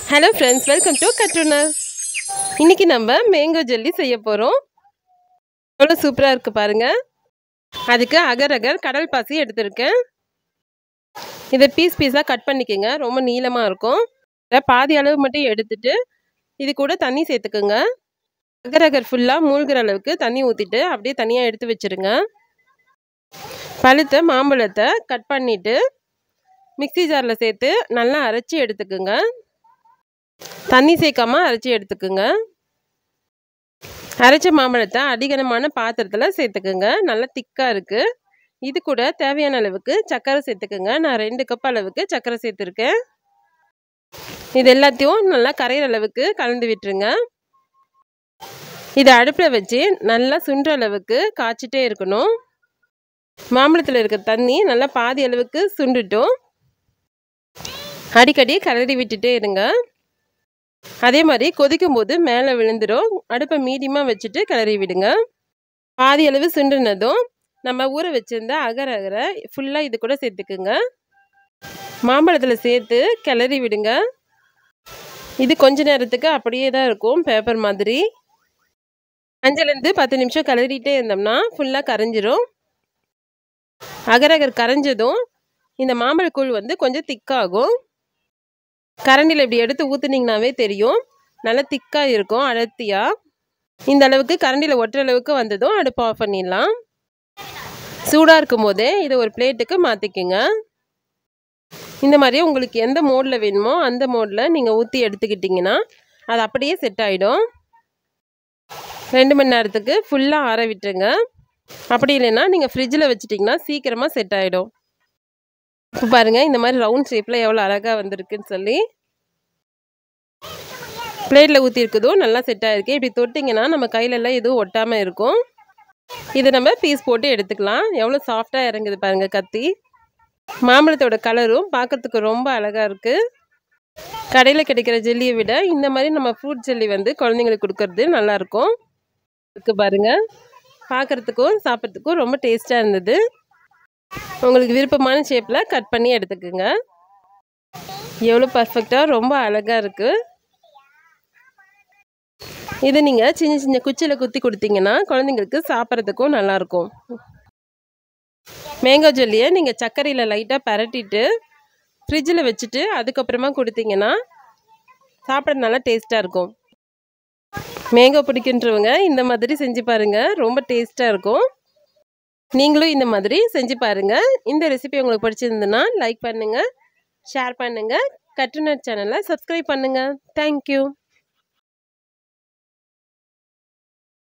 hello friends welcome to கட்டுனர் இன்னைக்கு நம்ம மேங்கோ ஜெல்லி செய்ய போகிறோம் எவ்வளோ சூப்பராக இருக்குது பாருங்கள் அதுக்கு அகர் அகர் கடல் பாசி எடுத்திருக்கேன் இதை பீஸ் பீஸாக கட் பண்ணிக்கோங்க ரொம்ப நீளமாக இருக்கும் இதை பாதி அளவு மட்டும் எடுத்துட்டு இது கூட தண்ணி சேர்த்துக்குங்க அகர் அகர் ஃபுல்லாக மூழ்கிற அளவுக்கு தண்ணி ஊற்றிட்டு அப்படியே தனியாக எடுத்து வச்சுருங்க பழுத்த மாம்பழத்தை கட் பண்ணிவிட்டு மிக்ஸி ஜாரில் சேர்த்து நல்லா அரைச்சி எடுத்துக்குங்க தண்ணி சேர்க்காம அரைச்சி எடுத்துக்குங்க அரைச்ச மாம்பழத்தை அதிகமான பாத்திரத்தில் சேர்த்துக்குங்க நல்லா திக்காக இருக்குது இது கூட தேவையான அளவுக்கு சர்க்கரை சேர்த்துக்குங்க நான் ரெண்டு கப் அளவுக்கு சர்க்கரை சேர்த்துருக்கேன் இது எல்லாத்தையும் நல்லா கரையிற அளவுக்கு கலந்து விட்டுருங்க இதை அடுப்பில் வச்சு நல்லா சுண்டுற அளவுக்கு காய்ச்சிட்டே இருக்கணும் மாம்பழத்தில் இருக்க தண்ணி நல்லா பாதி அளவுக்கு சுண்டுட்டும் அடிக்கடி கலரி விட்டுட்டே இருங்க அதே மாதிரி கொதிக்கும் போது மேலே விழுந்துடும் அடுப்பை மீடியமாக வச்சுட்டு கிளறி விடுங்க பாதி அளவு சுண்டுனதும் நம்ம ஊற வச்சிருந்த அகர அகர ஃபுல்லாக இது கூட சேர்த்துக்குங்க மாம்பழத்தில் சேர்த்து கிளறி விடுங்க இது கொஞ்ச நேரத்துக்கு அப்படியே தான் இருக்கும் பேப்பர் மாதிரி அஞ்சுலேருந்து பத்து நிமிஷம் கிளறிட்டே இருந்தோம்னா ஃபுல்லாக கரைஞ்சிரும் அகரகர் கரைஞ்சதும் இந்த மாம்பழக்கூழ் வந்து கொஞ்சம் திக்காகும் கரண்டியில் இப்படி எடுத்து ஊற்றுனீங்கனாவே தெரியும் நல்லா திக்காக இருக்கும் அடர்த்தியாக இந்த அளவுக்கு கரண்டியில் ஒட்டுற அளவுக்கு வந்ததும் அடுப்பு ஆஃப் பண்ணிடலாம் சூடாக இருக்கும் போதே இதை ஒரு பிளேட்டுக்கு மாற்றிக்குங்க இந்த மாதிரி உங்களுக்கு எந்த மோடில் வேணுமோ அந்த மோடில் நீங்கள் ஊற்றி எடுத்துக்கிட்டிங்கன்னா அது அப்படியே செட் ஆகிடும் ரெண்டு மணி நேரத்துக்கு ஃபுல்லாக ஆற விட்டுருங்க அப்படி இல்லைன்னா நீங்கள் ஃப்ரிட்ஜில் வச்சுட்டிங்கன்னா சீக்கிரமாக செட் ஆகிடும் இப்போ பாருங்கள் இந்த மாதிரி ரவுண்ட் ஷேப்பில் எவ்வளோ அழகாக வந்திருக்குன்னு சொல்லி பிளேட்டில் ஊற்றிருக்குதும் நல்லா செட் ஆகிருக்கு இப்படி தொட்டிங்கன்னா நம்ம கையிலெல்லாம் எதுவும் ஒட்டாமல் இருக்கும் இதை நம்ம பீஸ் போட்டு எடுத்துக்கலாம் எவ்வளோ சாஃப்டாக இறங்குது பாருங்கள் கத்தி மாம்பழத்தோட கலரும் பார்க்கறதுக்கு ரொம்ப அழகாக இருக்குது கடையில் கிடைக்கிற ஜெல்லியை விட இந்த மாதிரி நம்ம ஃப்ரூட் ஜெல்லி வந்து குழந்தைங்களுக்கு கொடுக்கறது நல்லாயிருக்கும் இருக்கு பாருங்கள் பார்க்குறதுக்கும் சாப்பிட்றதுக்கும் ரொம்ப டேஸ்ட்டாக இருந்தது உங்களுக்கு விருப்பமான ஷேப்பில் கட் பண்ணி எடுத்துக்கோங்க எவ்வளோ பர்ஃபெக்டாக ரொம்ப அழகாக இருக்குது இது நீங்கள் சின்ன சின்ன குச்சியில் குத்தி கொடுத்தீங்கன்னா குழந்தைங்களுக்கு சாப்பிட்றதுக்கும் நல்லாயிருக்கும் மேங்கோ ஜெல்லியை நீங்கள் சர்க்கரையில் லைட்டாக பரட்டிட்டு ஃப்ரிட்ஜில் வச்சுட்டு அதுக்கப்புறமா கொடுத்தீங்கன்னா சாப்பிட நல்லா டேஸ்ட்டாக இருக்கும் மேங்கோ பிடிக்கின்றவங்க இந்த மாதிரி செஞ்சு பாருங்கள் ரொம்ப டேஸ்ட்டாக இருக்கும் நீங்களும் இந்த மாதிரி செஞ்சு பாருங்கள் இந்த ரெசிபி உங்களுக்கு பிடிச்சிருந்துன்னா லைக் பண்ணுங்கள் ஷேர் பண்ணுங்கள் கட்டுநட் சேனலை சப்ஸ்கிரைப் பண்ணுங்கள் தேங்க்யூ